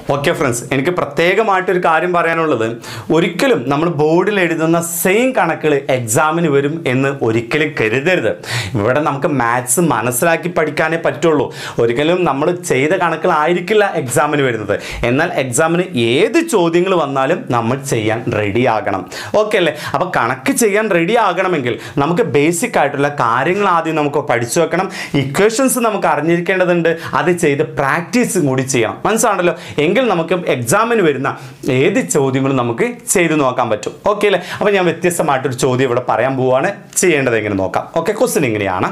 okay friends എനിക്ക് പ്രത്യേകമായിട്ടൊരു കാര്യം പറയാനുള്ളത് ഒരിക്കലും നമ്മൾ ബോർഡിൽ എഴുതുന്ന സെയിം കണക്കുകൾ എക്സാമിന് വരും എന്ന് ഒരിക്കലും കരുതരുത് ഇവിടെ നമുക്ക് മാത്സ് മനസ്സിലാക്കി പഠിക്കാനേ പറ്റുള്ളൂ ഒരിക്കലും നമ്മൾ ചെയ്ത കണക്കുകളായിരിക്കില്ല എക്സാമിന് വരുന്നത് എന്നാൽ എക്സാമിന് ഏത് ചോദ്യങ്ങൾ വന്നാലും നമ്മൾ ചെയ്യാൻ റെഡി ആകണം ഓക്കെ അല്ലേ അപ്പോൾ കണക്ക് ചെയ്യാൻ റെഡി ആകണമെങ്കിൽ നമുക്ക് ബേസിക് ആയിട്ടുള്ള കാര്യങ്ങൾ ആദ്യം നമുക്ക് പഠിച്ചു വെക്കണം ഇക്വേഷൻസ് നമുക്ക് അറിഞ്ഞിരിക്കേണ്ടതുണ്ട് അത് ചെയ്ത് പ്രാക്ടീസ് കൂടി ചെയ്യണം മനസ്സിലാണല്ലോ എങ്കിൽ നമുക്ക് എക്സാമിന് വരുന്ന ഏത് ചോദ്യങ്ങളും നമുക്ക് ചെയ്ത് നോക്കാൻ പറ്റും ഓക്കെ അല്ലേ അപ്പോൾ ഞാൻ വ്യത്യസ്തമായിട്ടൊരു ചോദ്യം ഇവിടെ പറയാൻ പോവുകയാണ് ചെയ്യേണ്ടത് എങ്ങനെ നോക്കാം ഓക്കെ ക്വസ്റ്റ്യൻ ഇങ്ങനെയാണ്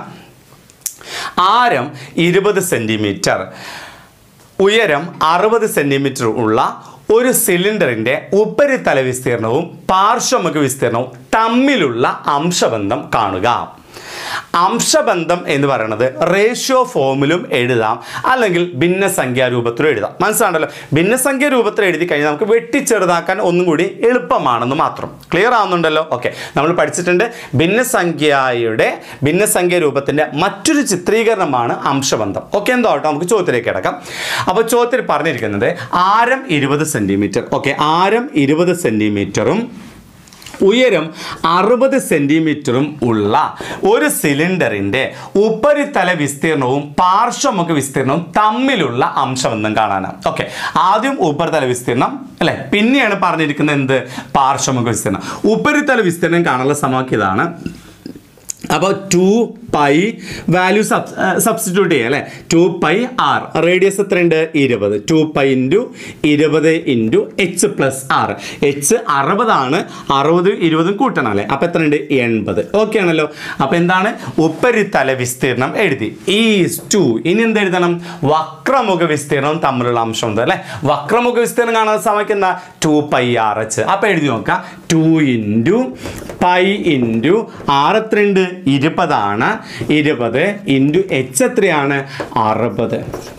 ആരം ഇരുപത് സെൻറ്റിമീറ്റർ ഉയരം അറുപത് സെൻറ്റിമീറ്റർ ഉള്ള ഒരു സിലിണ്ടറിൻ്റെ ഉപരിതല വിസ്തീർണവും പാർശ്വമുഖ വിസ്തീർണവും തമ്മിലുള്ള അംശബന്ധം കാണുക അംശബന്ധം എന്ന് പറയുന്നത് റേഷ്യോ ഫോമിലും എഴുതാം അല്ലെങ്കിൽ ഭിന്നസംഖ്യാ രൂപത്തിലും എഴുതാം മനസ്സിലാണല്ലോ ഭിന്നസംഖ്യ രൂപത്തിൽ എഴുതി കഴിഞ്ഞാൽ നമുക്ക് വെട്ടിച്ചെറുതാക്കാൻ ഒന്നും കൂടി എളുപ്പമാണെന്ന് മാത്രം ക്ലിയർ ആവുന്നുണ്ടല്ലോ ഓക്കെ നമ്മൾ പഠിച്ചിട്ടുണ്ട് ഭിന്നസംഖ്യയുടെ ഭിന്നസംഖ്യ രൂപത്തിൻ്റെ മറ്റൊരു ചിത്രീകരണമാണ് അംശബന്ധം ഓക്കെ എന്തോ ആവട്ടെ നമുക്ക് ചോദ്യത്തിലേക്ക് കിടക്കാം അപ്പോൾ ചോദ്യത്തിൽ പറഞ്ഞിരിക്കുന്നത് ആരം ഇരുപത് സെൻറ്റിമീറ്റർ ഓക്കെ ആരം ഇരുപത് സെൻറ്റിമീറ്ററും ഉയരം അറുപത് സെൻറ്റിമീറ്ററും ഉള്ള ഒരു സിലിണ്ടറിൻ്റെ ഉപരിതല വിസ്തീർണവും പാർശ്വമുഖ വിസ്തീർണവും തമ്മിലുള്ള അംശബന്ധം കാണാനാണ് ഓക്കെ ആദ്യം ഉപരിതല വിസ്തീർണം അല്ലെ പിന്നെയാണ് പറഞ്ഞിരിക്കുന്നത് എന്ത് പാർശ്വമുഖ വിസ്തീർണം ഉപരിതല വിസ്തീർണം കാണാനുള്ള സമവാക്യം ഇതാണ് അപ്പോൾ two pi value sub substitute ചെയ്യുക അല്ലേ ടു പൈ ആർ റേഡിയസ് എത്രയുണ്ട് ഇരുപത് ടു പൈ ഇൻറ്റു ഇരുപത് into H plus R H അറുപതാണ് അറുപത് ഇരുപതും കൂട്ടണം അല്ലേ അപ്പോൾ എത്രയുണ്ട് എൺപത് ഓക്കെ ആണല്ലോ അപ്പോൾ എന്താണ് ഉപരിതല വിസ്തീർണം എഴുതി ഈസ് ടു ഇനി എന്ത് എഴുതണം വക്രമുഖ വിസ്തീർണവും തമ്മിലുള്ള അംശം ഉണ്ട് അല്ലേ വക്രമുഖ വിസ്തീർണം കാണാൻ സമയക്കുന്ന ടു പൈ ആർ എച്ച് അപ്പോൾ എഴുതി നോക്കാം two into pi into R എത്രയുണ്ട് ഇരുപതാണ് ഇരുപത് ഇൻറ്റു എച്ച് എത്രയാണ് അറുപത്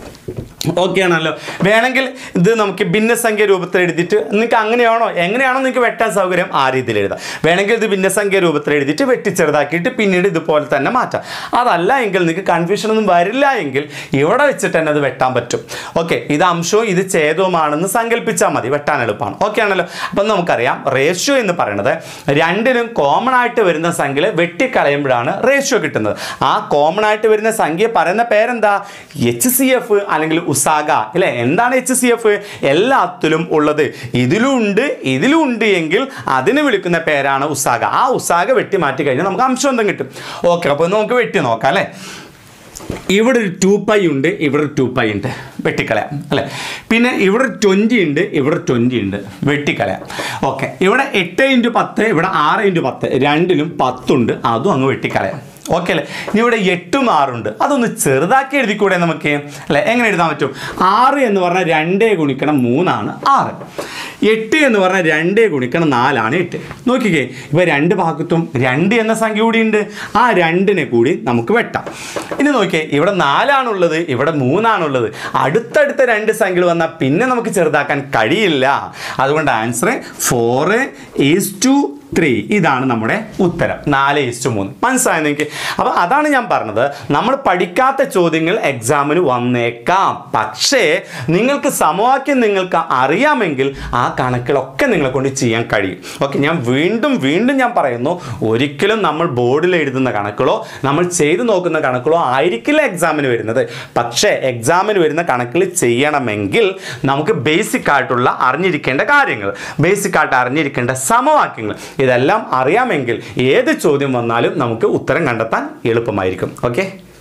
ഓക്കെ ആണല്ലോ വേണമെങ്കിൽ ഇത് നമുക്ക് ഭിന്നസംഖ്യ രൂപത്തിൽ എഴുതിയിട്ട് നിങ്ങൾക്ക് അങ്ങനെയാണോ എങ്ങനെയാണോ നിങ്ങൾക്ക് വെട്ടാൻ സൗകര്യം ആ രീതിയിൽ എഴുതാം വേണമെങ്കിൽ ഇത് ഭിന്നസംഖ്യ രൂപത്തിൽ എഴുതിയിട്ട് വെട്ടി ചെറുതാക്കിയിട്ട് പിന്നീട് ഇതുപോലെ തന്നെ മാറ്റാം അതല്ല എങ്കിൽ നിങ്ങൾക്ക് കൺഫ്യൂഷൻ ഒന്നും വരില്ല എങ്കിൽ ഇവിടെ വെച്ചിട്ട് തന്നെ അത് വെട്ടാൻ പറ്റും ഓക്കെ ഇത് അംശവും ഇത് ഛേദവുമാണെന്ന് സങ്കല്പിച്ചാൽ മതി വെട്ടാൻ എളുപ്പമാണ് ഓക്കെ ആണല്ലോ അപ്പം നമുക്കറിയാം റേഷ്യോ എന്ന് പറയുന്നത് രണ്ടിനും കോമൺ ആയിട്ട് വരുന്ന സംഖ്യയിൽ വെട്ടിക്കളയുമ്പോഴാണ് റേഷ്യോ കിട്ടുന്നത് ആ കോമൺ ആയിട്ട് വരുന്ന സംഖ്യ പറയുന്ന പേരെന്താ എച്ച് സി എഫ് അല്ലെങ്കിൽ ഉസാഗ അല്ലെ എന്താണ് എച്ച് സി എഫ് എല്ലാത്തിലും ഉള്ളത് ഇതിലും ഉണ്ട് ഇതിലും ഉണ്ട് എങ്കിൽ അതിന് വിളിക്കുന്ന പേരാണ് ഉസാഗ ആ ഉസാഗ വെട്ടി മാറ്റി കഴിഞ്ഞാൽ നമുക്ക് അംശബന്ധം കിട്ടും ഓക്കെ അപ്പോൾ നമുക്ക് വെട്ടി നോക്കാം അല്ലേ ഇവിടെ ഒരു ടു പൈ ഉണ്ട് ഇവിടെ ഒരു ടു പൈ ഉണ്ട് വെട്ടിക്കളയാം അല്ലേ പിന്നെ ഇവിടെ ട്വൻറ്റി ഉണ്ട് ഇവിടെ ട്വൻറ്റി ഉണ്ട് വെട്ടിക്കളയാം ഓക്കെ ഇവിടെ എട്ട് ഇൻറ്റു പത്ത് ഇവിടെ ആറ് ഇൻറ്റു പത്ത് രണ്ടിലും പത്തുണ്ട് അതും അങ്ങ് വെട്ടിക്കളയാം ഓക്കെ അല്ലേ ഇനി ഇവിടെ എട്ടും ആറുണ്ട് അതൊന്ന് ചെറുതാക്കി എഴുതിക്കൂടെ നമുക്ക് അല്ലേ എങ്ങനെ എഴുതാൻ പറ്റും ആറ് എന്ന് പറഞ്ഞാൽ രണ്ടേ ഗുണിക്കണം മൂന്നാണ് ആറ് എട്ട് എന്ന് പറഞ്ഞാൽ രണ്ടേ ഗുണിക്കണം നാലാണ് എട്ട് നോക്കിക്കേ ഇപ്പോൾ രണ്ട് ഭാഗത്തും രണ്ട് എന്ന സംഖ്യ കൂടി ഉണ്ട് ആ രണ്ടിനെ കൂടി നമുക്ക് വെട്ടാം ഇനി നോക്കിയേ ഇവിടെ നാലാണുള്ളത് ഇവിടെ മൂന്നാണുള്ളത് അടുത്തടുത്ത രണ്ട് സംഖ്യകൾ വന്നാൽ പിന്നെ നമുക്ക് ചെറുതാക്കാൻ കഴിയില്ല അതുകൊണ്ട് answer four is two three ഇതാണ് നമ്മുടെ ഉത്തരം നാല് ഈസ്റ്റ് മൂന്ന് മനസ്സിലായോ നിങ്ങൾക്ക് അപ്പോൾ അതാണ് ഞാൻ പറഞ്ഞത് നമ്മൾ പഠിക്കാത്ത ചോദ്യങ്ങൾ എക്സാമിന് വന്നേക്കാം പക്ഷേ നിങ്ങൾക്ക് സമവാക്യം നിങ്ങൾക്ക് അറിയാമെങ്കിൽ ആ കണക്കുകളൊക്കെ നിങ്ങളെ കൊണ്ട് ചെയ്യാൻ കഴിയും ഓക്കെ ഞാൻ വീണ്ടും വീണ്ടും ഞാൻ പറയുന്നു ഒരിക്കലും നമ്മൾ ബോർഡിൽ എഴുതുന്ന കണക്കുകളോ നമ്മൾ ചെയ്തു നോക്കുന്ന കണക്കുകളോ ആയിരിക്കില്ല എക്സാമിന് വരുന്നത് പക്ഷേ എക്സാമിന് വരുന്ന കണക്കുകൾ ചെയ്യണമെങ്കിൽ നമുക്ക് ബേസിക് ആയിട്ടുള്ള അറിഞ്ഞിരിക്കേണ്ട കാര്യങ്ങൾ ബേസിക് ആയിട്ട് അറിഞ്ഞിരിക്കേണ്ട സമവാക്യങ്ങൾ ഇതെല്ലാം അറിയാമെങ്കിൽ ഏത് ചോദ്യം വന്നാലും നമുക്ക് ഉത്തരം കണ്ടെത്താൻ എളുപ്പമായിരിക്കും ഓക്കെ